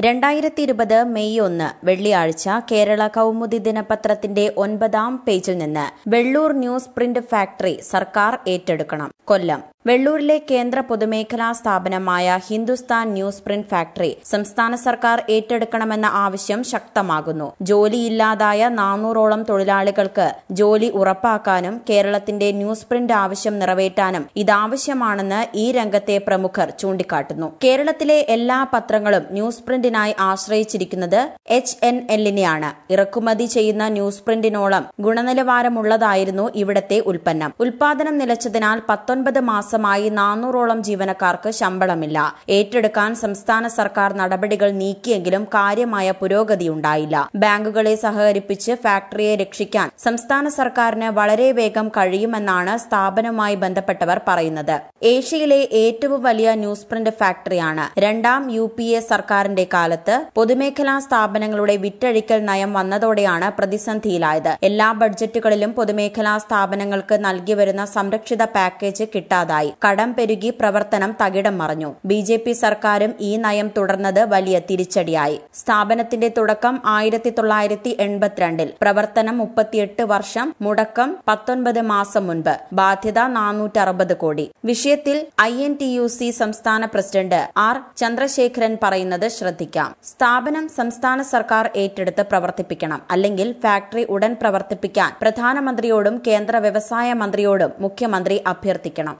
രണ്ടായിരത്തി ഇരുപത് മെയ് ഒന്ന് വെള്ളിയാഴ്ച കേരള കൗമുദി ദിനപത്രത്തിന്റെ ഒൻപതാം പേജിൽ നിന്ന് വെള്ളൂർ ന്യൂസ് പ്രിന്റ് ഫാക്ടറി സർക്കാർ ഏറ്റെടുക്കണം കൊല്ലം വെള്ളൂരിലെ കേന്ദ്ര പൊതുമേഖലാ സ്ഥാപനമായ ഹിന്ദുസ്ഥാൻ ന്യൂസ് പ്രിന്റ് ഫാക്ടറി സംസ്ഥാന സർക്കാർ ഏറ്റെടുക്കണമെന്ന ആവശ്യം ശക്തമാകുന്നു ജോലിയില്ലാതായ നാനൂറോളം തൊഴിലാളികൾക്ക് ജോലി ഉറപ്പാക്കാനും കേരളത്തിന്റെ ന്യൂസ് പ്രിന്റ് ആവശ്യം നിറവേറ്റാനും ഇതാവശ്യമാണെന്ന് ഈ രംഗത്തെ പ്രമുഖർ ചൂണ്ടിക്കാട്ടുന്നു കേരളത്തിലെ എല്ലാ പത്രങ്ങളും ന്യൂസ് പ്രിന്റിനായി ആശ്രയിച്ചിരിക്കുന്നത് എച്ച് എൻ എല്ലിനെയാണ് ഇറക്കുമതി ചെയ്യുന്ന ന്യൂസ് പ്രിന്റിനോളം ഗുണനിലവാരമുള്ളതായിരുന്നു ഇവിടത്തെ ഉൽപ്പന്നം ഉൽപാദനം നിലച്ചതിനാൽ പത്തൊൻപത് മാസമായി നാനൂറോളം ജീവനക്കാർക്ക് ശമ്പളമില്ല ഏറ്റെടുക്കാൻ സംസ്ഥാന സർക്കാർ നടപടികൾ നീക്കിയെങ്കിലും കാര്യമായ പുരോഗതിയുണ്ടായില്ല ബാങ്കുകളെ സഹകരിപ്പിച്ച് ഫാക്ടറിയെ രക്ഷിക്കാൻ സംസ്ഥാന സർക്കാരിന് വളരെ വേഗം കഴിയുമെന്നാണ് സ്ഥാപനവുമായി ബന്ധപ്പെട്ടവർ പറയുന്നത് ഏഷ്യയിലെ ഏറ്റവും വലിയ ന്യൂസ് പ്രിന്റ് ഫാക്ടറിയാണ് രണ്ടാം യു പി എ സർക്കാരിന്റെ കാലത്ത് പൊതുമേഖലാ സ്ഥാപനങ്ങളുടെ വിറ്റഴിക്കൽ നയം വന്നതോടെയാണ് പ്രതിസന്ധിയിലായത് എല്ലാ ബഡ്ജറ്റുകളിലും പൊതുമേഖലാ സ്ഥാപനങ്ങൾക്ക് നൽകി വരുന്ന സംരക്ഷിത പാക്കേജ് കിട്ടാതായി കടം പെരുകി പ്രവർത്തനം തകിടം മറിഞ്ഞു ബി ജെ പി സർക്കാരും ഈ നയം തുടർന്നത് വലിയ തിരിച്ചടിയായി സ്ഥാപനത്തിന്റെ തുടക്കം ആയിരത്തി തൊള്ളായിരത്തി എൺപത്തിരണ്ടിൽ പ്രവർത്തനം മുപ്പത്തിയെട്ട് വർഷം മുടക്കം പത്തൊൻപത് മാസം മുൻപ് ബാധ്യത നാനൂറ്റി അറുപത് കോടി വിഷയത്തിൽ I N T U C സംസ്ഥാന പ്രസിഡന്റ് ആർ ചന്ദ്രശേഖരൻ പറയുന്നത് ശ്രദ്ധിക്കാം സ്ഥാപനം സംസ്ഥാന സർക്കാർ ഏറ്റെടുത്ത് പ്രവർത്തിപ്പിക്കണം അല്ലെങ്കിൽ ഫാക്ടറി ഉടൻ പ്രവർത്തിപ്പിക്കാൻ പ്രധാനമന്ത്രിയോടും കേന്ദ്ര വ്യവസായ മന്ത്രിയോടും മുഖ്യമന്ത്രി അഭ്യർത്ഥിക്കണം